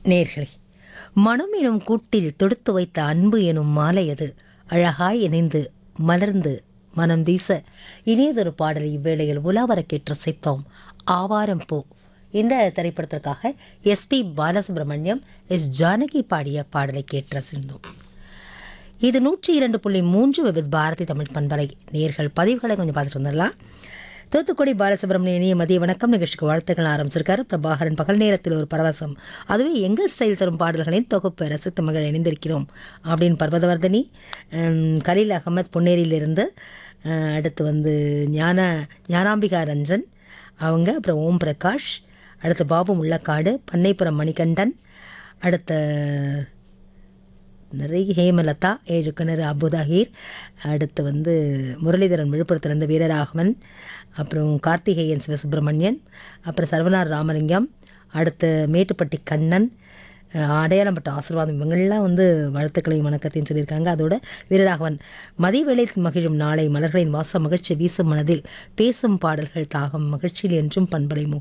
நேர்களே மனம் எனும் கூட்டில் தொடுத்து வைத்த அன்பு எனும் மாலை அது அழகாய் இணைந்து மலர்ந்து மனம் வீச இனியதொரு பாடலை இவ்வேளையில் உலாவர கேட்டு ரசித்தோம் ஆவாரம் பூ இந்த திரைப்படத்திற்காக எஸ்பி பாலசுப்ரமணியம் எஸ் ஜானகி பாடிய பாடலை கேட்டு ரசித்தோம் இது நூற்றி இரண்டு புள்ளி மூன்று விவித் பாரதி தமிழ் பண்பலை நேர்கள் பதிவுகளை கொஞ்சம் பார்த்துட்டு வந்துடலாம் தூத்துக்குடி பாலசுப்ரமணிய இனிய மதிய வணக்கம் நிகழ்ச்சிக்கு வாழ்த்துக்கள் ஆரம்பிச்சிருக்காரு பிரபாகரன் பகல் நேரத்தில் ஒரு பரவசம் அதுவே எங்கள் ஸ்டைல் தரும் பாடல்களின் தொகுப்பு ரசித்து மகள் இணைந்திருக்கிறோம் அப்படின்னு பர்வதவர்தனி ஹம், கலீல் அகமத் பொன்னேரியிலிருந்து அஹ், அடுத்து வந்து ஞான ஞானாம்பிகா ரஞ்சன் அவங்க அப்புறம் ஓம் பிரகாஷ் அடுத்து பாபு முள்ளக்காடு பண்ணைப்புறம் மணிகண்டன் அடுத்த நிறைய ஹேமலதா ஏழு கிணறு அபுதாகீர் அடுத்து வந்து முரளிதரன் விழுப்புரத்துலேருந்து வீரராகவன் அப்புறம் கார்த்திகேயன் சிவசுப்பிரமணியன் அப்புறம் சர்வனார் ராமலிங்கம் அடுத்து மேட்டுப்பட்டி கண்ணன் அஹ், அடையாளம்பட்ட ஆசீர்வாதம் இவங்கெல்லாம் வந்து வாழ்த்துக்களையும் வணக்கத்தையும் சொல்லியிருக்காங்க அதோட வீரராகவன் மதிய வேளை மகிழும் நாளை மலர்களின் வாச மகிழ்ச்சி வீசும் மனதில் பேசும் பாடல்கள் தாகம் மகிழ்ச்சியில் என்றும் பண்பலை முகம்